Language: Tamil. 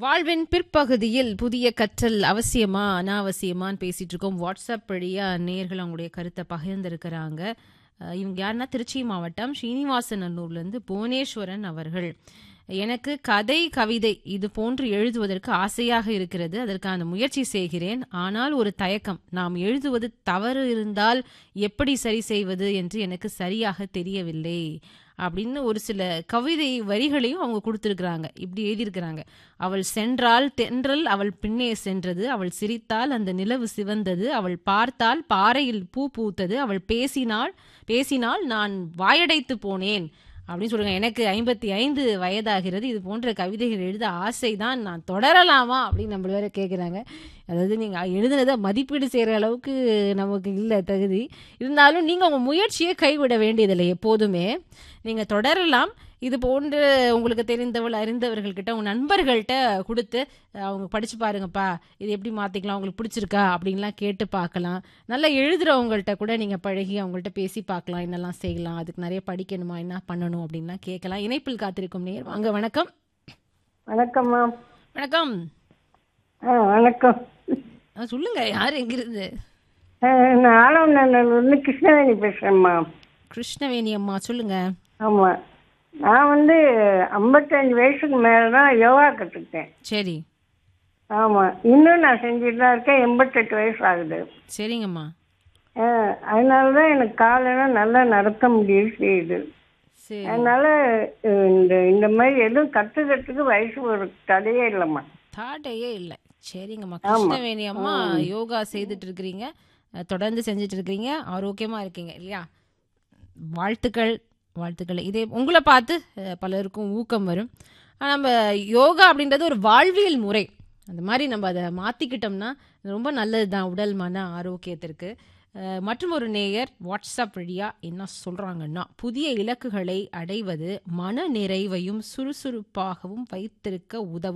வாழ்வின் பிற்பகுதியில் புதிய கற்றல் அவசியமா அனாவசியமான்னு பேசிட்டு இருக்கோம் வாட்ஸ்அப் வழியா நேர்கள் அவங்களுடைய கருத்தை பகிர்ந்திருக்கிறாங்க அஹ் இவங்க யாருன்னா திருச்சி மாவட்டம் ஸ்ரீனிவாசநல்லூர்லேருந்து புவனேஸ்வரன் அவர்கள் எனக்கு கதை கவிதை இது போன்று எழுதுவதற்கு ஆசையாக இருக்கிறது அதற்கான முயற்சி செய்கிறேன் ஆனால் ஒரு தயக்கம் நாம் எழுதுவது தவறு இருந்தால் எப்படி சரி செய்வது என்று எனக்கு சரியாக தெரியவில்லை அப்படின்னு ஒரு சில கவிதை வரிகளையும் அவங்க கொடுத்துருக்குறாங்க இப்படி எழுதியிருக்கிறாங்க அவள் சென்றால் தென்றல் அவள் பின்னே சென்றது அவள் சிரித்தால் அந்த நிலவு சிவந்தது அவள் பார்த்தால் பாறையில் பூ பூத்தது அவள் பேசினாள் பேசினால் நான் வாயடைத்து போனேன் அப்படின்னு சொல்லுங்க எனக்கு ஐம்பத்தி ஐந்து வயதாகிறது இது போன்ற கவிதைகள் எழுத ஆசைதான் நான் தொடரலாமா அப்படின்னு நம்மள வேற கேட்குறாங்க அதாவது நீங்கள் எழுதுனதை மதிப்பீடு செய்கிற அளவுக்கு நமக்கு இல்லை தகுதி இருந்தாலும் நீங்கள் உங்கள் முயற்சியை கைவிட வேண்டியதில்லை எப்போதுமே நீங்கள் தொடரலாம் இது போன்று உங்களுக்கு தெரிந்தவள் அறிந்தவர்கள்கிட்ட உங்கள் நண்பர்கள்ட்ட கொடுத்து அவங்க படித்து பாருங்கப்பா இது எப்படி மாற்றிக்கலாம் உங்களுக்கு பிடிச்சிருக்கா அப்படின்லாம் கேட்டு பார்க்கலாம் நல்லா எழுதுகிறவங்கள்ட்ட கூட நீங்கள் பழகி அவங்கள்ட்ட பேசி பார்க்கலாம் என்னெல்லாம் செய்யலாம் அதுக்கு நிறைய படிக்கணுமா என்ன பண்ணணும் அப்படின்லாம் கேட்கலாம் இணைப்பில் காத்திருக்கும் நேர் வாங்க வணக்கம் வணக்கம்மா வணக்கம் ஆ வணக்கம் ஆ, சொல்லுங்க யார் எங்கிருந்து ஆ, நான் ஆலவநல்லூர்லேருந்து கிருஷ்ணவேணி பேசுகிறேம்மா கிருஷ்ணவேணி அம்மா சொல்லுங்க ஆமாம் நான் வந்து ஐம்பத்தஞ்சு வயசுக்கு மேலே தான் யோகா கற்றுக்கிட்டேன் சரி ஆமாம் இன்னும் நான் செஞ்சுட்டு தான் இருக்கேன் எண்பத்தெட்டு வயசு ஆகுது சரிங்கம்மா ஆ, அதனால தான் எனக்கு காலெல்லாம் நல்லா நடத்த முடியுது செய்யுது சரி அதனால அஹ், இந்த இந்த மாதிரி எதுவும் கற்றுக்கிறதுக்கு வயசு ஒரு தடையே இல்லைம்மா தாட்டையே இல்லை சரிங்கம்மா கிருஷ்ணவேணி அம்மா யோகா செய்துட்டு இருக்கிறீங்க அஹ், தொடர்ந்து செஞ்சுட்டு இருக்கிறீங்க ஆரோக்கியமா இருக்கீங்க இல்லையா வாழ்த்துக்கள் வாழ்த்துக்கள் இதே உங்களை பார்த்து அஹ், பலருக்கும் ஊக்கம் வரும் ஆனா, நம்ம யோகா அப்படின்றது ஒரு வாழ்வியல் முறை அந்த மாதிரி நம்ம அதை மாற்றிக்கிட்டோம்னா ரொம்ப நல்லது தான் உடல் மன ஆரோக்கியத்திற்கு அஹ், மற்றும் ஒரு நேயர் வாட்ஸ்அப் வழியா என்ன சொல்றாங்கன்னா புதிய இலக்குகளை அடைவது மன நிறைவையும் சுறுசுறுப்பாகவும் வைத்திருக்க உதவும்